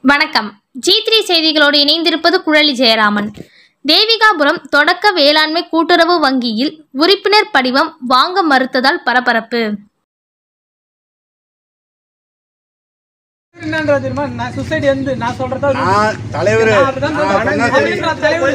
வணக்கம் G three செய்திகளோடு இணைந்திருப்பது குழலி ஜெயராமன் தேவிகாபுரம் தொடக்க வேளாண்மை கூட்டுறவு வங்கியில் உறுப்பினர் படிவம் வாங்க மறுத்ததால் பரபரப்பு என்னன்றா தெரியுமா நான் சொசைட்டி வந்து நான் சொல்றதா ரூல். நான் தலைவர் நான் அப்படிதான் சொல்றேன். அப்படின்ற தலைவர்.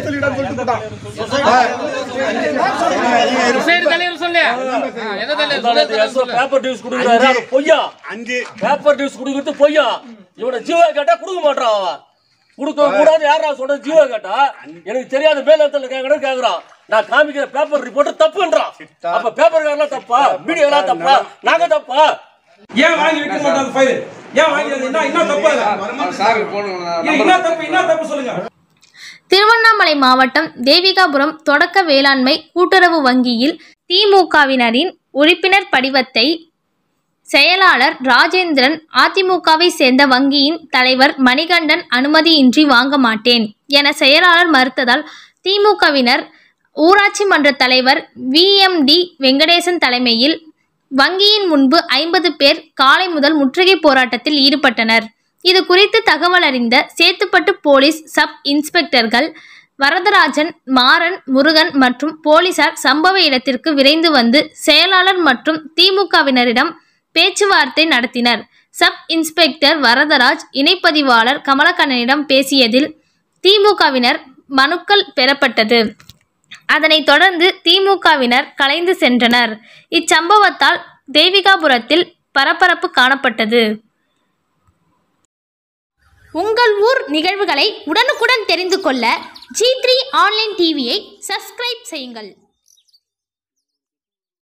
சரி தலைவர் சொல்லு ஆ, எந்த தலைவர் சொல்லு, தலைவர் சொல்லு பேப்பர் டியூஸ் கொடுக்குறாரு அது பொய்யா அஞ்சு பேப்பர் டியூஸ் கொடுக்கறது பொய்யா இவனை ஜீவா கேட்டா கொடுக்க மாட்டான் அவன் கொடுக்க கூடாது யாரா சொல்றது ஜீவா கேட்டா எனக்கு தெரியாத மேலத்துல கேட்கணும் கேக்குறான் நான் காமிக்கிற பேப்பர் ரிப்போர்ட் தப்புன்றான் அப்ப பேப்பர் தப்பா மீடியா தப்பா நாங்க தப்பா ஏன் வாங்கி வைக்க மாட்டாங்க ஃபைல் ஏன் வாங்கி அது என்ன என்ன தப்பு அது? இது என்ன தப்பு என்ன தப்பு சொல்லுங்க திருவண்ணாமலை மாவட்டம் தேவிகாபுரம் தொடக்க வேளாண்மை கூட்டுறவு வங்கியில் திமுகவினரின் உறுப்பினர் படிவத்தை செயலாளர் ராஜேந்திரன் அதிமுகவை சேர்ந்த வங்கியின் தலைவர் மணிகண்டன் அனுமதியின்றி வாங்க மாட்டேன் என செயலாளர் மறுத்ததால் திமுகவினர் ஊராட்சி மன்ற தலைவர் விஎம்டி வெங்கடேசன் தலைமையில் வங்கியின் முன்பு ஐம்பது பேர் காலை முதல் முற்றுகை போராட்டத்தில் ஈடுபட்டனர் இது குறித்து தகவல் அறிந்த Chetpet police sub inspectors Varadarajan Maran Murugan மற்றும் போலீசார் சம்பவ இடத்திற்கு விரைந்து வந்து செயலாளர் மற்றும் திமுகவினரிடம் பேச்சுவார்த்தை நடத்தினர் சப் இன்ஸ்பெக்டர் வரதராஜ் இணைப்பதிவாளர் கமலக்கண்ணனிடம் பேசியதில் திமுகவினர் மனுக்கள் பெறப்பட்டது அதனைத் தொடர்ந்து திமுகவினர் கலைந்து சென்றனர் இச்சம்பவத்தால் தேவிகாபுரத்தில் பரபரப்பு காணப்பட்டது உங்கள் ஊர் நிகழ்வுகளை உடனுக்குடன் தெரிந்து கொள்ள ஜி த்ரீ ஆன்லைன் டிவியை சப்ஸ்கிரைப் செய்யுங்கள்